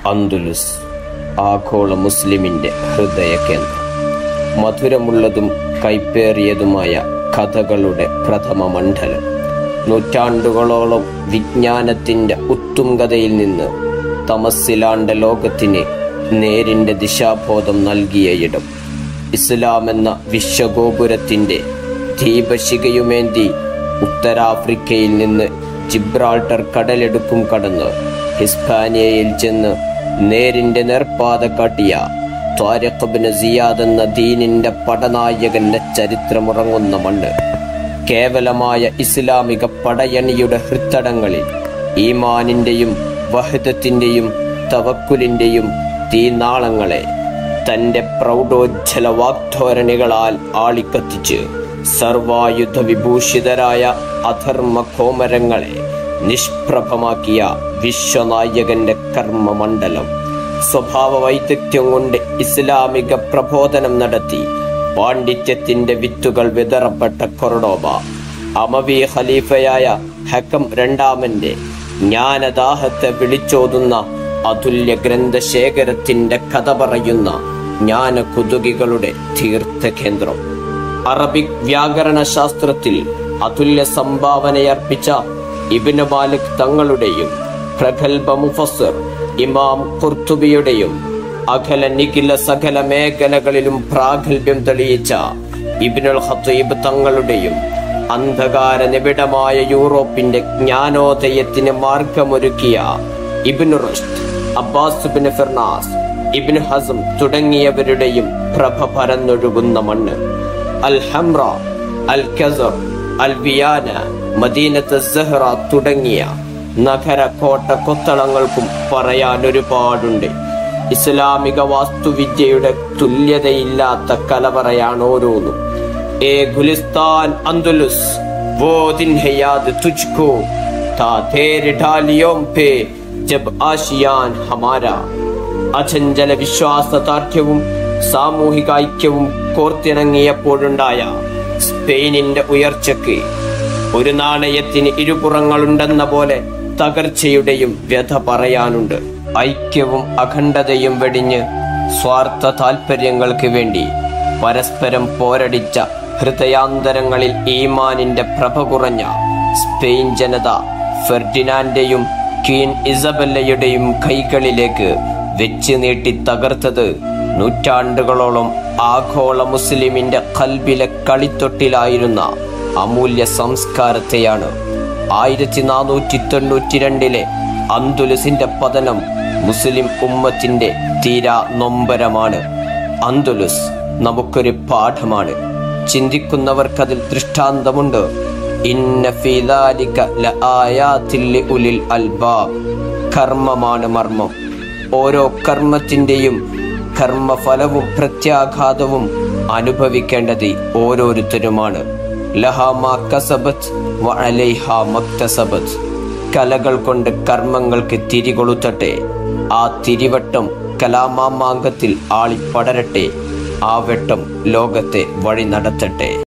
അന്തുലുസ് ആഗോള മുസ്ലിമിന്റെ ഹൃദയ കേന്ദ്രം മധുരമുള്ളതും കൈപ്പേറിയതുമായ കഥകളുടെ പ്രഥമ മണ്ഡലം നൂറ്റാണ്ടുകളോളം വിജ്ഞാനത്തിന്റെ ഉത്തുംഗതയിൽ നിന്ന് തമസ്സിലാണ്ട ലോകത്തിന് നേരിന്റെ ദിശാബോധം നൽകിയ ഇടം ഇസ്ലാം എന്ന വിശ്വഗോപുരത്തിന്റെ ദീപശിഖയുമേന്തി ഉത്തരാഫ്രിക്കയിൽ നിന്ന് ജിബ്രാൾട്ടർ കടലെടുക്കും കടന്ന് ഹിസ്പാനിയയിൽ ചെന്ന് നേരിന്റെ നേർപ്പാത കാട്ടിയ ത്വാരഖബിന് സിയാദ് എന്ന ദീനിന്റെ പടനായകന്റെ ചരിത്രമുറങ്ങുന്ന മണ്ണ് കേവലമായ ഇസ്ലാമിക പടയണിയുടെ ഹൃത്തടങ്ങളിൽ ഈമാനിന്റെയും വഹദത്തിന്റെയും തവക്കുലിന്റെയും തീനാളങ്ങളെ തന്റെ പ്രൗഢോജ്ജല വാഗ്ധോരണികളാൽ ആളിക്കത്തിച്ച് സർവായുധ വിഭൂഷിതരായ അധർമ്മ കോമരങ്ങളെ നിഷ്പ്രഭമാക്കിയ വിശ്വനായകന്റെ കർമ്മമണ്ഡലം സ്വഭാവ വൈദഗ്ധ്യം കൊണ്ട് ഇസ്ലാമിക പ്രബോധനം നടത്തി പാണ്ഡിത്യത്തിന്റെ വിത്തുകൾ വിതറപ്പെട്ട കൊറഡോബ അമവി ഖലീഫയായ ഹക്കം രണ്ടാമന്റെ ജ്ഞാനദാഹത്തെ വിളിച്ചോതുന്ന അതുല്യ ഗ്രന്ഥശേഖരത്തിന്റെ കഥ പറയുന്ന ജ്ഞാന കുതുകികളുടെ തീർത്ഥകേന്ദ്രം അറബിക് വ്യാകരണ ശാസ്ത്രത്തിൽ അതുല്യ സംഭാവനയർപ്പിച്ച ഇബിന് മാലിക് തങ്ങളുടെയും പ്രഗത്ഭ മുഫസർ ഇമാം ഖുർത്തുബിയുടെയും അഖല നിഖില സകല മേഖലകളിലും പ്രാഗൽഭ്യം തെളിയിച്ച ഇബിനുൽ ഖത്തീബ് തങ്ങളുടെയും അന്ധകാര നിബിഡമായ യൂറോപ്പിന്റെ ജ്ഞാനോദയത്തിന് മാർഗമൊരുക്കിയ Ibn Rushd Abbas ibn Firnas Ibn Hazm തുടങ്ങിയവരുടെയും പ്രഭ പരന്നൊഴുകുന്ന മണ്ണ് അൽ ഹംറ അൽ കസർ അൽ വിയാന മദീനത്ത് സഹ്റ തുടങ്ങിയ നഗര കോട്ട കൊത്തളങ്ങൾക്കും പറയാൻ ഒരുപാടുണ്ട് ഇസ്ലാമിക വാസ്തുവിദ്യയുടെ തുല്യതയില്ലാത്ത കലവറയാണ് ഓരോന്നും ഏ ഗുലിസ്ഥാൻ അന്തുലുസ് वो दिन है याद तुझको था तेरे ढालियों पे जब आशियान हमारा അചഞ്ചല വിശ്വാസദാർഢ്യവും സാമൂഹിക ഐക്യവും കോർത്തിണങ്ങിയപ്പോഴുണ്ടായ സ്പെയിനിന്റെ ഉയർച്ചയ്ക്ക് ഒരു നാണയത്തിന് ഇരുപുറങ്ങളുണ്ടെന്ന പോലെ തകർച്ചയുടെയും വ്യഥ പറയാനുണ്ട് ഐക്യവും അഖണ്ഡതയും വെടിഞ്ഞ് സ്വാർത്ഥ താൽപര്യങ്ങൾക്ക് വേണ്ടി പരസ്പരം പോരടിച്ച ഹൃദയാന്തരങ്ങളിൽ ഈമാനിന്റെ പ്രഭ കുറഞ്ഞ സ്പെയിൻ ജനത ഫെർഡിനാന്റെയും ക്വീൻ ഇസബല്ലയുടെയും കൈകളിലേക്ക് വെച്ച് നീട്ടി തകർത്തത് നൂറ്റാണ്ടുകളോളം ആഗോള മുസ്ലിമിന്റെ കൽബിലെ കളിത്തൊട്ടിലായിരുന്ന അമൂല്യ സംസ്കാരത്തെയാണ് ആയിരത്തി നാനൂറ്റി തൊണ്ണൂറ്റി രണ്ടിലെ അന്തുലുസിന്റെ പതനം മുസ്ലിം ഉമ്മത്തിന്റെ തീരാ നൊമ്പരമാണ് അന്തുലുസ് നമുക്കൊരു പാഠമാണ് ചിന്തിക്കുന്നവർക്കതിൽ ദൃഷ്ടാന്തമുണ്ട് ഇന്ന ഫീ ദാലിക ലആയാത്തിൽ ലിഉലിൽ അൽബാബ് കർമ്മമാണ് മർമ്മം ഓരോ കർമ്മത്തിന്റെയും കർമ്മഫലവും പ്രത്യാഘാതവും അനുഭവിക്കേണ്ടത് ഓരോരുത്തരുമാണ് ലഹാമ കസബത്ത് വഅലൈഹ മക്തസബത്ത് കലകൾ കൊണ്ട് കർമ്മങ്ങൾക്ക് തിരികൊളുത്തട്ടെ ആ തിരിവട്ടം കലാമാമാങ്കത്തിൽ ആളിപ്പടരട്ടെ ആ വെട്ടം ലോകത്തെ വഴി നടത്തട്ടെ